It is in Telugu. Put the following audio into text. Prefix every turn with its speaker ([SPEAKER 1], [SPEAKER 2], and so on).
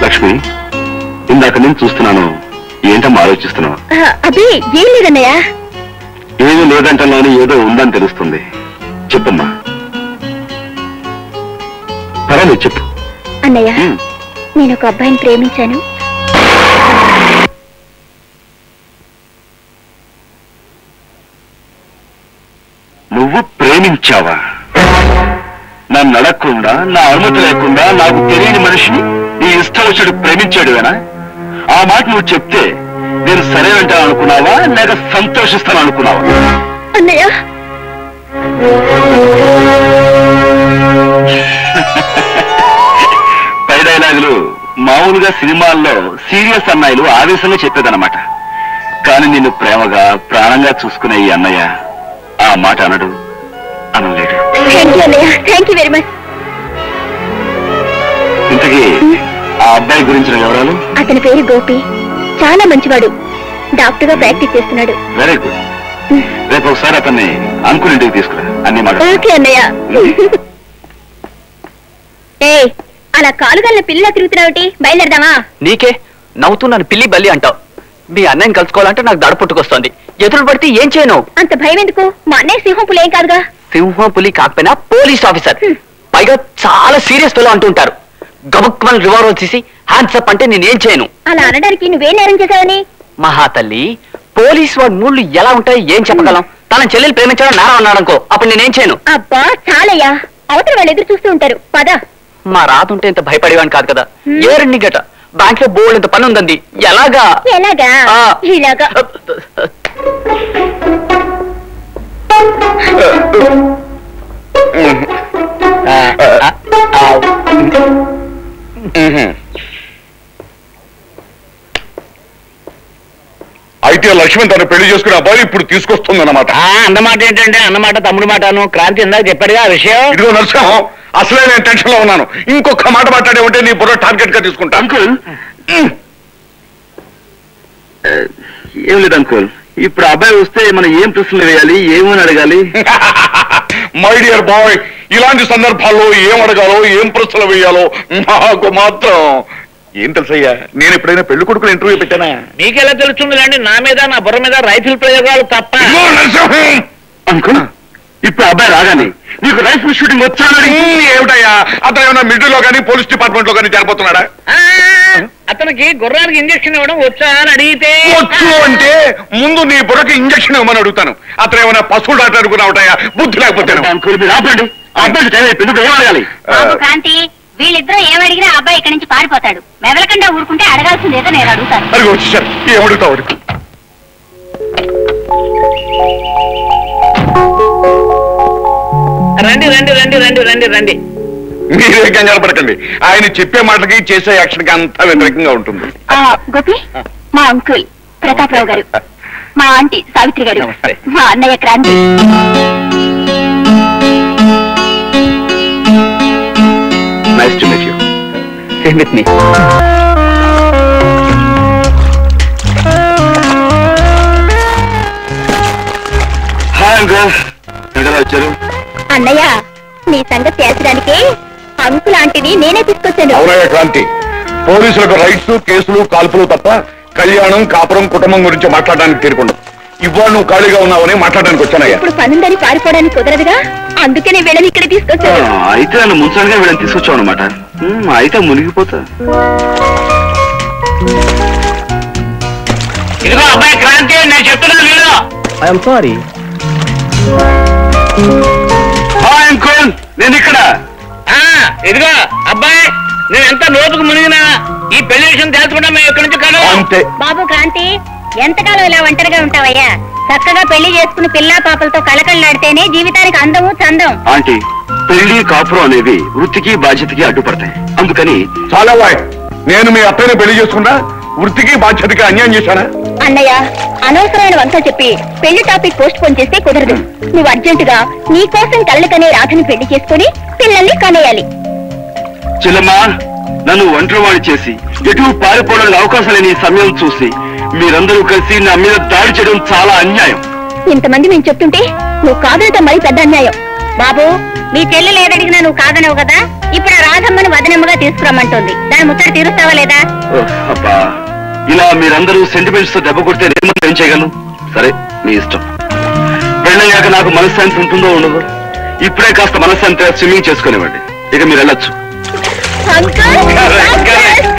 [SPEAKER 1] లక్ష్మి ఇందాక నేను చూస్తున్నాను ఏంటమ్మా ఆలోచిస్తున్నావు
[SPEAKER 2] ఆ, అబ్బే ఏం లేదన్నయ్య
[SPEAKER 1] ఏమీ లేదంటలోనే ఏదో ఉందని తెలుస్తుంది చెప్పమ్మా పర్వాలేదు చెప్పు
[SPEAKER 2] అన్నయ్య
[SPEAKER 1] ఉమ్.
[SPEAKER 2] నేను ఒక అబ్బాయిని ప్రేమించాను
[SPEAKER 1] నువ్వు ప్రేమించావా నన్ను అడగకుండా నా అనుమతి లేకుండా నాకు తెలియని మనిషిని నీ ఇష్టం వచ్చాడు ప్రేమించాడువేనా ఆ మాట నువ్వు చెప్తే నేను సరేనంటాను అనుకున్నావా లేక సంతోషిస్తాను అనుకున్నావా
[SPEAKER 2] అన్నయ్య
[SPEAKER 1] పై డైలాగులు మామూలుగా సినిమాల్లో సీరియస్ అన్నయ్యలు ఆవేశంగా చెప్పేదన్నమాట కానీ నిన్ను ప్రేమగా ప్రాణంగా చూసుకునే ఈ అన్నయ్య ఆ మాట అనడు అనలేడు
[SPEAKER 2] థ్యాంక్ యూ అన్నయ్య థ్యాంక్ యూ వెరీ మచ్
[SPEAKER 1] ఇంతకీ ఆ అబ్బాయి గురించిన వివరాలు
[SPEAKER 2] అతని పేరు గోపి చాలా మంచివాడు డాక్టర్ గా ప్రాక్టీస్ చేస్తున్నాడు
[SPEAKER 1] వెరీ గుడ్ రేపు ఒకసారి అతన్ని అంకుల్ ఇంటికి తీసుకురా అన్ని మాట
[SPEAKER 2] ఓకే అన్నయ్య ఏ అలా కాలుగల్ల పిల్ల తిరుగుతున్నావుటి బయలుదేరదామా
[SPEAKER 3] నీకే నవ్వుతూ నన్ను పిల్లి బల్లి అంటావు మీ అన్నయ్యని కలుసుకోవాలంటే నాకు దడ పుట్టుకొస్తోంది ఎదురు పడితే ఏం చేయను
[SPEAKER 2] అంత భయం ఎందుకు మా అన్నయ్య సింహం పులేం కాదుగా
[SPEAKER 3] సింహం పులి కాకపోయినా పోలీస్ ఆఫీసర్ పైగా చాలా సీరియస్ పిల్లలు అంటుంటారు గబుక్మని రివాల్వర్ తీసి హ్యాండ్స్ అప్ అంటే నేనేం చేయను
[SPEAKER 2] అలా అనడానికి నువ్వేం నేరం చేశావని
[SPEAKER 3] మహాతల్లి పోలీస్ వాడి మూళ్ళు ఎలా ఉంటాయి ఏం చెప్పగలం తన చెల్లెలు ప్రేమించడం నేరం అన్నాడు అనుకో అప్పుడు నేనేం చేయను
[SPEAKER 2] అబ్బా చాలయ్యా అవతల వాళ్ళు ఎదురు చూస్తూ ఉంటారు పద
[SPEAKER 3] మా రాతుంటే ఇంత భయపడేవాడిని కాదు కదా ఏ రెండు గట బ్యాంక్ లో బోల్డ్ ఇంత పని ఉందండి ఎలాగా
[SPEAKER 2] ఎలాగా
[SPEAKER 3] ఆ.
[SPEAKER 2] ఇలాగా
[SPEAKER 4] అయితే లక్ష్మణ్ తను పెళ్లి చేసుకునే అబ్బాయి ఇప్పుడు తీసుకొస్తుందన్నమాట
[SPEAKER 5] అన్నమాట ఏంటంటే అన్నమాట తమ్ముడు మాటను క్రాంతి ఇందాక చెప్పాడుగా ఆ విషయం
[SPEAKER 4] ఇదిగో నరసింహం అసలే నేను టెన్షన్ లో ఉన్నాను ఇంకొక మాట మాట్లాడే ఉంటే నీ బుర్ర టార్గెట్ గా తీసుకుంటా
[SPEAKER 1] అంకుల్ ఏం లేదు అంకుల్ ఇప్పుడు అబ్బాయి వస్తే మనం ఏం ప్రశ్నలు వేయాలి ఏమని అడగాలి
[SPEAKER 4] మై డియర్ బాయ్ ఇలాంటి సందర్భాల్లో ఏం అడగాలో ఏం ప్రశ్నలు వేయాలో నాకు మాత్రం ఏం తెలుసయ్యా నేను ఎప్పుడైనా పెళ్లి కొడుకులు ఇంటర్వ్యూ పెట్టానా
[SPEAKER 5] మీకెలా తెలుస్తుందిలేండి నా మీద నా బుర్ర మీద రైతుల ప్రయోగాలు తప్ప
[SPEAKER 4] ఇదిగో నరసింహం
[SPEAKER 1] అంకుల్ ఇప్పుడు అబ్బాయి రాగానే నీకు రైస్ మిల్ షూటింగ్ వచ్చాను అడిగి
[SPEAKER 4] ఉమ్, ఏమిటయ్యా అతను ఏమైనా మిడిల్ లో కానీ పోలీస్ డిపార్ట్మెంట్ లో కానీ జరిపోతున్నాడా
[SPEAKER 5] ఆ, అతనికి గుర్రానికి ఇంజక్షన్ ఇవ్వడం వచ్చా అని అడిగితే
[SPEAKER 4] వచ్చు అంటే ముందు నీ బుర్రకి ఇంజక్షన్ ఇవ్వమని అడుగుతాను అతను ఏమైనా పశువులు డాక్టర్ అనుకున్నావుటయ్యా బుద్ధి లేకపోతే
[SPEAKER 1] అంకుల్ మీరు ఆపండి ఆ అబ్బాయికి టైం అయిపోయింది ఇప్పుడు ఏం అడగాలి
[SPEAKER 6] బాబు కాంతి వీళ్ళిద్దరూ ఏమడిగినా అబ్బాయి ఇక్కడి నుంచి పారిపోతాడు మెదలకుండా ఊరుకుంటే అడగాల్సిందేదో నేను అడుగుతాను
[SPEAKER 4] అది వచ్చేసారు ఏం అడుగుతావు అడుగు
[SPEAKER 5] రండి రండి రండి రండి రండి రండి
[SPEAKER 4] మీరే కంగారు పడకండి ఆయన చెప్పే మాటలకి చేసే యాక్షన్ కి అంతా వ్యతిరేకంగా ఉంటుంది
[SPEAKER 2] ఆ, గోపి మా అంకుల్ ప్రతాపరావు గారు మా ఆంటీ సావిత్రి గారు
[SPEAKER 5] నమస్తే.
[SPEAKER 2] మా అన్నయ్య Kranti
[SPEAKER 1] nice to meet you
[SPEAKER 3] same with మీ
[SPEAKER 1] హాయ్ అంకుల్ ఎక్కడ వచ్చారు
[SPEAKER 2] అన్నయ్య నీ సంగతి తేల్చడానికి అంకుల్ ఆంటీని నేనే తీసుకొచ్చాను
[SPEAKER 4] అవునయ్య క్రాంతి పోలీసులకు రైట్స్ కేసులు కాల్పులు తప్ప కళ్యాణం కాపురం కుటుంబం గురించి మాట్లాడడానికి తీరుకుండదు ఇవాళ నువ్వు ఖాళీగా ఉన్నావని మాట్లాడడానికి వచ్చానయ్యా
[SPEAKER 2] ఇప్పుడు పనుందని పారిపోవడానికి కుదరదుగా అందుకే నేను వీళ్ళని ఇక్కడ తీసుకొచ్చాను
[SPEAKER 1] అయితే నన్ను ముంచడానికి వీళ్ళని తీసుకొచ్చావు అనమాట అయితే మునిగిపోతా
[SPEAKER 5] ఇదిగో అబ్బాయి క్రాంతి నేను చెప్తున్నాను వీళ్ళు
[SPEAKER 3] ఐఎమ్ సారీ
[SPEAKER 1] హాయ్ అంకుల్ నేను ఇక్కడ
[SPEAKER 5] ఆ, ఇదిగో అబ్బాయి నేను ఎంత లోతుకు మునిగినా ఈ పెళ్లి విషయం తెలుసుకుంటా మేము ఇక్కడి నుంచి కలవు
[SPEAKER 4] అంతే
[SPEAKER 6] బాబు కాంతి ఎంతకాలం ఇలా ఒంటరిగా ఉంటావయ్యా చక్కగా పెళ్లి చేసుకుని పిల్లా పాపలతో కలకళ్ళాడితేనే జీవితానికి అందము చందం
[SPEAKER 1] ఆంటీ పెళ్లి కాపురం అనేవి వృత్తికి బాధ్యతకి అడ్డుపడతాయి అందుకని
[SPEAKER 4] చాలా వాయ్ నేను మీ అత్తయ్యని పెళ్లి చేసుకున్నా వృత్తికి బాధ్యతకి అన్యాయం చేశానా
[SPEAKER 2] అన్నయ్య అనవసరమైన వంక చెప్పి పెళ్లి టాపిక్ పోస్ట్ పోన్ చేస్తే కుదరదు నువ్వు అర్జెంటుగా నీ కోసం కళ్ళు కనే రాధని పెళ్లి చేసుకుని పిల్లల్ని కనేయాలి
[SPEAKER 1] చెల్లమ్మా నన్ను ఒంటరివాణి చేసి ఎటు పారిపోవడానికి అవకాశం లేని ఈ సమయం చూసి మీరందరూ కలిసి నా మీద దాడి చేయడం చాలా అన్యాయం
[SPEAKER 2] ఇంతమంది మేము చెప్తుంటే నువ్వు కాదనటం మరి పెద్ద అన్యాయం
[SPEAKER 6] బాబు మీ చెల్లెలు ఏదడిగినా నువ్వు కాదనవు కదా ఇప్పుడు ఆ రాధమ్మని వదనమ్మగా తీసుకురమ్మంటుంది దాని ముచ్చట తీరుస్తావా లేదా
[SPEAKER 1] ఓహ్, అబ్బా ఇలా మీరందరూ సెంటిమెంట్స్ తో దెబ్బ కొడితే నేను మాత్రం ఏం చేయగలను సరే మీ ఇష్టం పెళ్ళయ్యాక నాకు మనశ్శాంతి ఉంటుందో ఉండదు ఇప్పుడే కాస్త మనశ్శాంతిగా స్విమ్మింగ్ చేసుకునేవ్వండి ఇక మీరు వెళ్ళొచ్చు
[SPEAKER 2] అంకుల్
[SPEAKER 1] Correct, correct.